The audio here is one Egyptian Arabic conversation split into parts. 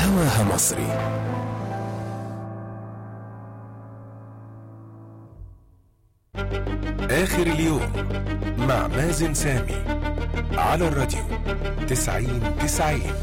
هواها مصري آخر اليوم مع مازن سامي على الراديو تسعين تسعين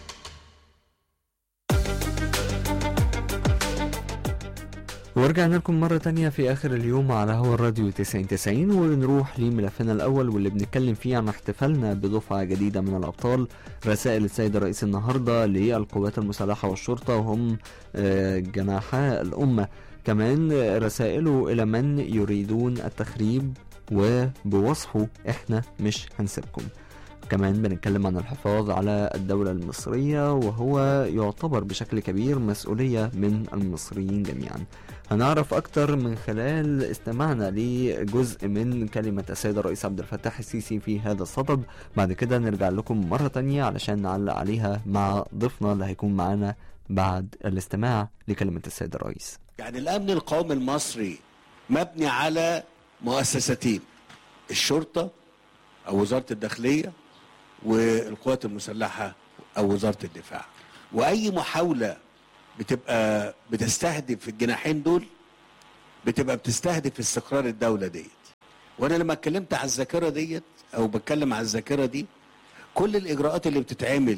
ورجعنا لكم مرة تانية في آخر اليوم على هوا الراديو 9090 ونروح لملفنا الأول واللي بنتكلم فيه عن احتفالنا بدفعة جديدة من الأبطال رسائل السيد الرئيس النهاردة للقوات المسلحة والشرطة وهم آه، جناحا الأمة كمان آه، رسائله إلى من يريدون التخريب وبوصفه إحنا مش هنسيبكم كمان بنتكلم عن الحفاظ على الدولة المصرية وهو يعتبر بشكل كبير مسؤولية من المصريين جميعا هنعرف أكتر من خلال استماعنا لجزء من كلمة السيد الرئيس عبد الفتاح السيسي في هذا الصدد بعد كده نرجع لكم مرة تانية علشان نعلق عليها مع ضيفنا اللي هيكون معانا بعد الاستماع لكلمة السيد الرئيس يعني الامن القومي المصري مبني على مؤسستين الشرطه او وزاره الداخليه والقوات المسلحه او وزاره الدفاع واي محاوله بتبقى بتستهدف الجناحين دول بتبقى بتستهدف استقرار الدوله ديت وانا لما اتكلمت على الذاكره ديت او بتكلم على الذاكره دي كل الاجراءات اللي بتتعمل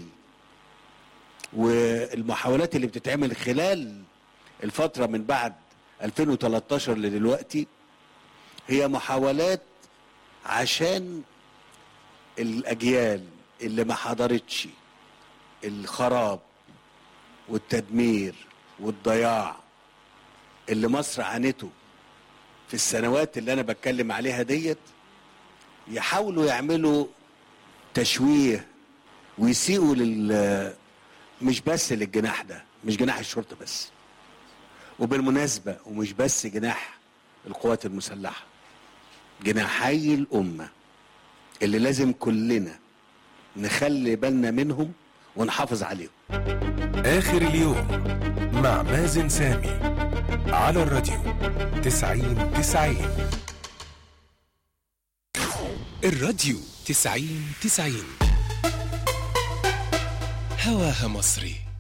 والمحاولات اللي بتتعمل خلال الفتره من بعد 2013 لدلوقتي هي محاولات عشان الاجيال اللي ما حضرتش الخراب والتدمير والضياع اللي مصر عانته في السنوات اللي انا بتكلم عليها ديت يحاولوا يعملوا تشويه ويسيئوا لل مش بس للجناح ده مش جناح الشرطه بس وبالمناسبه ومش بس جناح القوات المسلحه جناحي الامه اللي لازم كلنا نخلي بالنا منهم ونحافظ عليهم آخر اليوم مع مازن سامي على الراديو تسعين تسعين الراديو تسعين تسعين هواها مصري